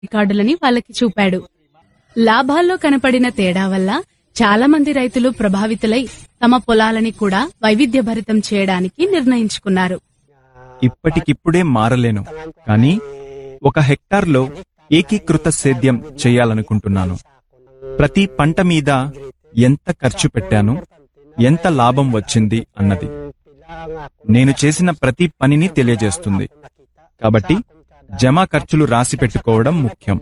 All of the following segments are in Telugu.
రికార్డులని వాళ్ళకి చూపాడు లాభాల్లో కనపడిన తేడా వల్ల చాలా మంది రైతులు ప్రభావితులై తమ పొలాలని కూడా వైవిధ్యభరితం చేయడానికి నిర్ణయించుకున్నారు ఇప్పటికిప్పుడే మారలేను కానీ ఒక హెక్టార్లో ఏకీకృత సేద్యం చేయాలనుకుంటున్నాను ప్రతి పంట మీద ఎంత ఖర్చు పెట్టాను ఎంత లాభం వచ్చింది అన్నది నేను చేసిన ప్రతి పనిని తెలియజేస్తుంది కాబట్టి జమా ఖర్చులు రాసి పెట్టుకోవడం ముఖ్యం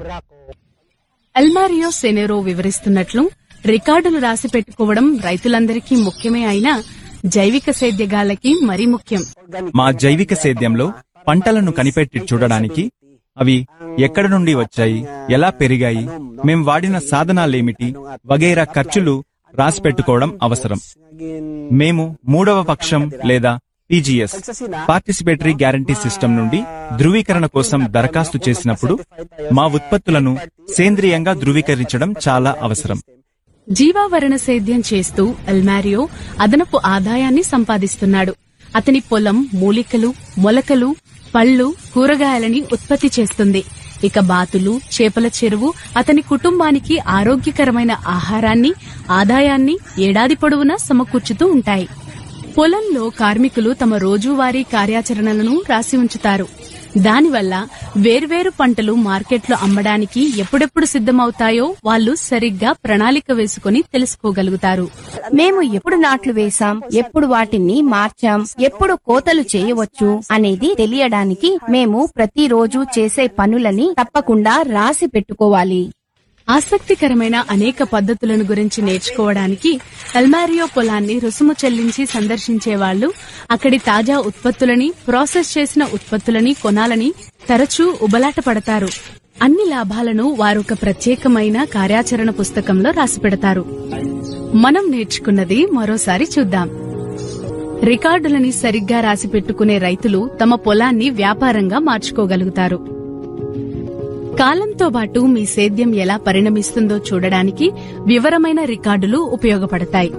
అల్మారియో సెనెరో వివరిస్తున్నట్లు రికార్డులు రాసి పెట్టుకోవడం రైతులందరికీ ముఖ్యమే అయినా జైవిక సేద్యగాళ్ళకి మరీ ముఖ్యం మా జైవిక సేద్యంలో పంటలను కనిపెట్టి చూడడానికి అవి ఎక్కడ నుండి వచ్చాయి ఎలా పెరిగాయి మేం వాడిన సాధనాలేమిటి వగైరా ఖర్చులు రాసి పెట్టుకోవడం అవసరం మేము మూడవ పక్షం లేదా పీజీఎస్ పార్టిసిపేటరీ గ్యారంటీ సిస్టమ్ నుండి ధృవీకరణ కోసం దరఖాస్తు చేసినప్పుడు మా ఉత్పత్తులను సేంద్రియంగా ధృవీకరించడం చాలా అవసరం జీవావరణ సేద్యం చేస్తూ అల్మారియో అదనపు ఆదాయాన్ని సంపాదిస్తున్నాడు అతని పొలం మూలికలు మొలకలు పళ్ళు కూరగాయలని ఉత్పత్తి చేస్తుంది ఇక బాతులు చేపల చెరువు అతని కుటుంబానికి ఆరోగ్యకరమైన ఆహారాన్ని ఆదాయాన్ని ఏడాది పొడవునా సమకూర్చుతూ ఉంటాయి పొలంలో కార్మికులు తమ రోజువారీ కార్యాచరణలను రాసి ఉంచుతారు దానివల్ల వేర్వేరు పంటలు మార్కెట్లో అమ్మడానికి ఎప్పుడెప్పుడు సిద్ధమవుతాయో వాళ్ళు సరిగ్గా ప్రణాళిక వేసుకుని తెలుసుకోగలుగుతారు మేము ఎప్పుడు నాట్లు వేశాం ఎప్పుడు వాటిని మార్చాం ఎప్పుడు కోతలు చేయవచ్చు అనేది తెలియడానికి మేము ప్రతిరోజు చేసే పనులని తప్పకుండా రాసి పెట్టుకోవాలి ఆసక్తికరమైన అనేక పద్ధతులను గురించి నేర్చుకోవడానికి ఎల్మారియో పొలాన్ని రుసుము చెల్లించి సందర్శించే వాళ్ళు అక్కడి తాజా ఉత్పత్తులని ప్రాసెస్ చేసిన ఉత్పత్తులని కొనాలని తరచూ ఉబలాట పడతారు అన్ని లాభాలను వారు ఒక ప్రత్యేకమైన కార్యాచరణ పుస్తకంలో రాసిపెడతారు మనం నేర్చుకున్నది మరోసారి చూద్దాం రికార్డులని సరిగ్గా రాసి పెట్టుకునే రైతులు తమ పొలాన్ని వ్యాపారంగా మార్చుకోగలుగుతారు కాలంతో పాటు మీ సేద్యం ఎలా పరిణమిస్తుందో చూడడానికి వివరమైన రికార్డులు ఉపయోగపడతాయి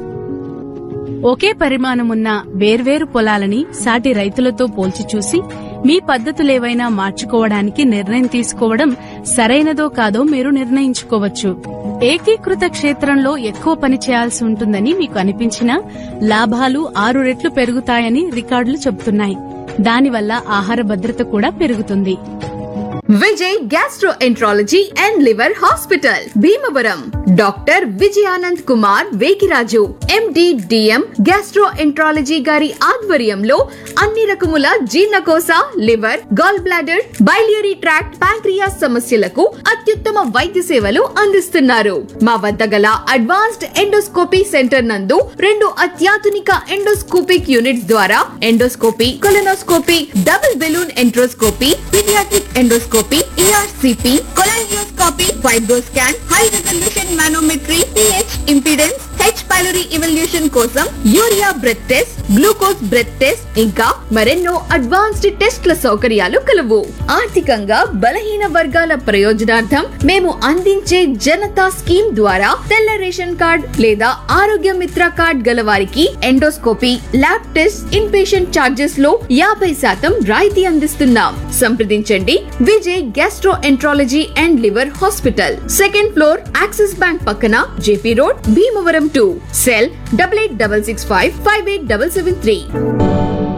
ఒకే పరిమాణమున్న వేర్వేరు పొలాలని సాటి రైతులతో పోల్చి చూసి మీ పద్ధతులేవైనా మార్చుకోవడానికి నిర్ణయం తీసుకోవడం సరైనదో కాదో మీరు నిర్ణయించుకోవచ్చు ఏకీకృత క్షేత్రంలో ఎక్కువ పని చేయాల్సి ఉంటుందని మీకు అనిపించినా లాభాలు ఆరు రెట్లు పెరుగుతాయని రికార్డులు చెబుతున్నాయి దానివల్ల ఆహార భద్రత కూడా పెరుగుతుంది Vijay gastroenterology and liver hospital Bhimavaram doctor Vijayanand Kumar Vekiraju MD DM gastroenterology గారి ఆధ్వర్యంలో అన్ని రకముల జీర్ణకోశ liver gall bladder biliary tract pancreas సమస్యలకు అత్యుత్తమ వైద్య సేవలు అందిస్తున్నారు మా వద్ద గల అడ్వాన్స్డ్ ఎండోస్కోపీ సెంటర్ నందు రెండు అత్యాధునిక ఎండోస్కోపిక్ యూనిట్స్ ద్వారా endoscopy colonoscopy double balloon enteroscopy paediatric endoscopy ERCP cholangioscopy fibroscan high resolution manometry pH impedance H pylori evaluation కోసం urea breath test glucose breath test ఇంకా మరెన్నో అడ్వాన్స్డ్ టెస్ట్ల సౌకర్యాలు కలవు ఆర్థికంగా బలహీన వర్గాల ప్రయోజనార్థం మేము అందించే జనతా స్కీమ్ ద్వారా తెల్ల రేషన్ కార్డ్ లేదా ఆరోగ్య మిత్ర కార్డ్ గల వారికి endoscopy lab test in patient charges లో యాభై శాతం రాయితీ అందిస్తున్నాం సంప్రదించండి Vijay gastroenterology and liver hospital second floor Axis bank పక్కన JP road Bhimavaram to cell double eight double six five five eight double seven three